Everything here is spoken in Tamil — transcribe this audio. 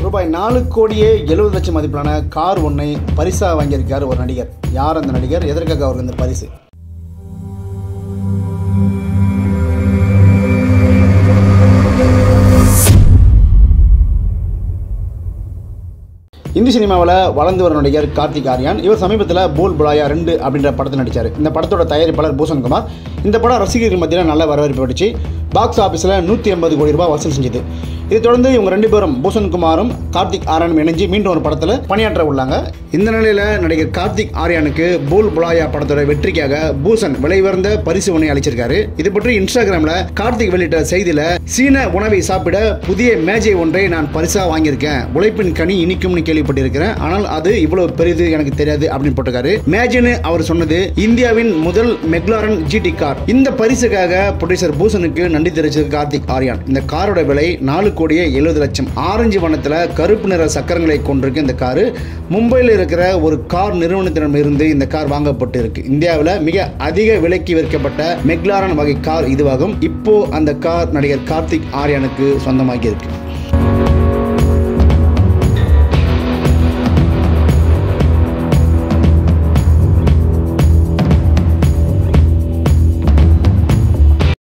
ரூபாய் நாலு கோடியே எழுபது லட்சம் மதிப்பிலான கார் ஒன்றை பரிசா வாங்கியிருக்கார் ஒரு நடிகர் யார் அந்த நடிகர் எதற்காக அவருக்கு இந்த பரிசு இந்தி சினிமாவில் வளர்ந்து வரும் நடிகர் கார்த்திக் ஆர்யான் இவர் சமீபத்தில் போல் புலாயா ரெண்டு அப்படின்ற படத்தில் நடித்தார் இந்த படத்தோட தயாரிப்பாளர் பூஷன் குமார் இந்த படம் ரசிகர்கள் மத்தியில் நல்ல வரவேற்பு பெற்றுச்சு பாக்ஸ் ஆஃபீஸில் நூற்றி ஐம்பது கோடி ரூபாய் வசூல் செஞ்சது இதை தொடர்ந்து இவங்க ரெண்டு பேரும் பூஷன் குமாரும் கார்த்திக் ஆர்யானும் இணைஞ்சு மீண்டும் ஒரு படத்தில் பணியாற்ற உள்ளாங்க இந்த நிலையில் நடிகர் கார்த்திக் ஆர்யானுக்கு போல் புலாயா படத்தோட வெற்றிக்காக பூஷன் விலை உயர்ந்த பரிசு ஒன்றை அளிச்சிருக்காரு இது பற்றி இன்ஸ்டாகிராமில் கார்த்திக் வெளியிட்ட செய்தியில் சீன உணவை சாப்பிட புதிய மேஜை ஒன்றை நான் பரிசா வாங்கியிருக்கேன் உழைப்பின் கனி இனிக்கும்னு கேள்விப்பட்டிருக்கிறேன் ஆனால் அது இவ்வளவு பெரிது எனக்கு தெரியாது அப்படின்னு போட்டிருக்காரு மேஜின்னு அவர் சொன்னது இந்தியாவின் முதல் மெக்லாரன் ஜிடி கார் இந்த பரிசுக்காக ப்ரொடியூசர் பூஷனுக்கு நன்றி தெரிவிச்சது கார்த்திக் ஆர்யான் இந்த காரோட விலை நாலு கோடியே எழுபது லட்சம் ஆரஞ்சு வண்ணத்தில் கருப்பு நிற சக்கரங்களை கொண்டிருக்கு இந்த காரு மும்பையில் இருக்கிற ஒரு கார் நிறுவனத்திடமிருந்து இந்த கார் வாங்கப்பட்டு இருக்கு இந்தியாவில் மிக அதிக விலைக்கு விற்கப்பட்ட மெக்லாரன் வகை கார் இதுவாகும் இப்போ அந்த கார் நடிகர் கார்த்திக் ஆர்யானுக்கு சொந்தமாகி இருக்கு